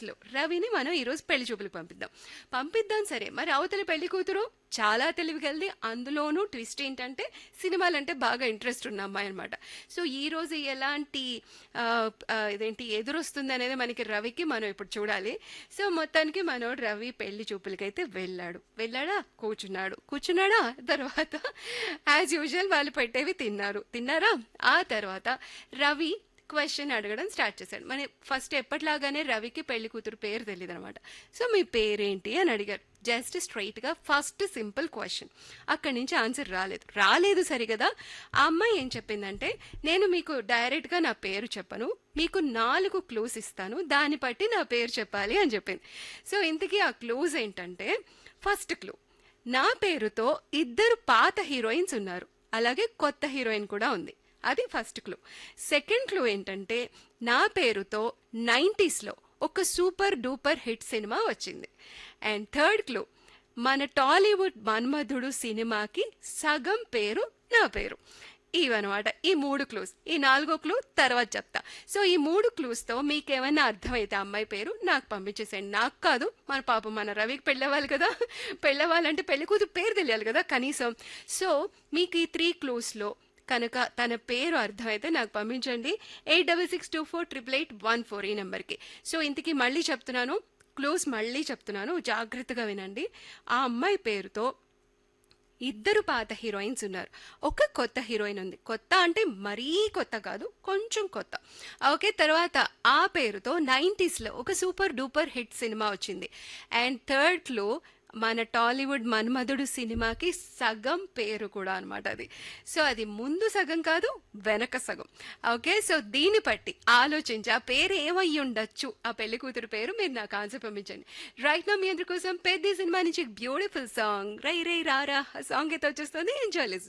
లో రవిని మనం ఈరోజు పెళ్లి చూపులకు పంపిద్దాం పంపిద్దాం సరే మరి అవతల పెళ్లి కూతురు చాలా తెలివిగలది అందులోనూ ట్విస్ట్ ఏంటంటే సినిమాలంటే బాగా ఇంట్రెస్ట్ ఉన్న అమ్మాయి అనమాట సో ఈ రోజు ఎలాంటి ఆ, ఆ, ఇదేంటి ఎదురొస్తుంది అనేది మనకి రవికి మనం ఇప్పుడు చూడాలి సో మొత్తానికి మనోడు రవి పెళ్లి చూపులకైతే వెళ్ళాడు వెళ్ళాడా కూర్చున్నాడు కూర్చున్నాడా తర్వాత యాజ్ యూజువల్ వాళ్ళు పెట్టేవి తిన్నారు తిన్నారా ఆ తర్వాత రవి క్వశ్చన్ అడగడం స్టార్ట్ చేశాడు మన ఫస్ట్ ఎప్పటిలాగానే రవికి పెళ్లి కూతురు పేరు తెలియదు అనమాట సో మీ పేరేంటి అని అడిగారు జస్ట్ స్ట్రైట్గా ఫస్ట్ సింపుల్ క్వశ్చన్ అక్కడి నుంచి ఆన్సర్ రాలేదు రాలేదు సరి కదా ఆ అమ్మాయి ఏం చెప్పిందంటే నేను మీకు డైరెక్ట్గా నా పేరు చెప్పను మీకు నాలుగు క్లూస్ ఇస్తాను దాన్ని బట్టి నా పేరు చెప్పాలి అని చెప్పింది సో ఇంతకీ ఆ క్లూజ్ ఏంటంటే ఫస్ట్ క్లూ నా పేరుతో ఇద్దరు పాత హీరోయిన్స్ ఉన్నారు అలాగే కొత్త హీరోయిన్ కూడా ఉంది అది ఫస్ట్ క్లూ సెకండ్ క్లూ ఏంటంటే నా పేరుతో నైంటీస్లో ఒక సూపర్ డూపర్ హిట్ సినిమా వచ్చింది అండ్ థర్డ్ క్లూ మన టాలీవుడ్ మన్మధుడు సినిమాకి సగం పేరు నా పేరు ఇవన్నమాట ఈ మూడు క్లూస్ ఈ నాలుగో క్లూ తర్వాత చెప్తా సో ఈ మూడు క్లూస్తో మీకేమైనా అర్థమైతే అమ్మాయి పేరు నాకు పంపించేసేయండి నాకు కాదు మన పాపం మన రవికి పెళ్ళవాలి కదా పెళ్ళవాలంటే పెళ్లి కూతురు పేరు తెలియాలి కదా కనీసం సో మీకు ఈ త్రీ క్లూస్లో కనుక తన పేరు అర్థమైతే నాకు పంపించండి eight double six two four triple eight one four ఈ నెంబర్కి సో ఇంతకీ మళ్ళీ చెప్తున్నాను క్లోజ్ మళ్ళీ చెప్తున్నాను జాగ్రత్తగా వినండి ఆ అమ్మాయి పేరుతో ఇద్దరు పాత హీరోయిన్స్ ఉన్నారు ఒక కొత్త హీరోయిన్ ఉంది కొత్త అంటే మరీ కొత్త కాదు కొంచెం కొత్త ఓకే తర్వాత ఆ పేరుతో నైంటీస్లో ఒక సూపర్ డూపర్ హిట్ సినిమా వచ్చింది అండ్ థర్డ్లో మన టాలీవుడ్ మన్మధుడు సినిమాకి సగం పేరు కూడా అనమాట అది సో అది ముందు సగం కాదు వెనక సగం ఓకే సో దీన్ని బట్టి ఆలోచించి ఆ పేరు ఏమై ఉండొచ్చు ఆ పెళ్లి కూతురు పేరు మీరు నాకు ఆన్సర్ పంపించండి రైట్ నా మీ అందరి కోసం పెద్ద సినిమా నుంచి బ్యూటిఫుల్ సాంగ్ రై రై రారా ఆ సాంగ్ అయితే వచ్చేస్తుంది ఎంజాయ్ లిస్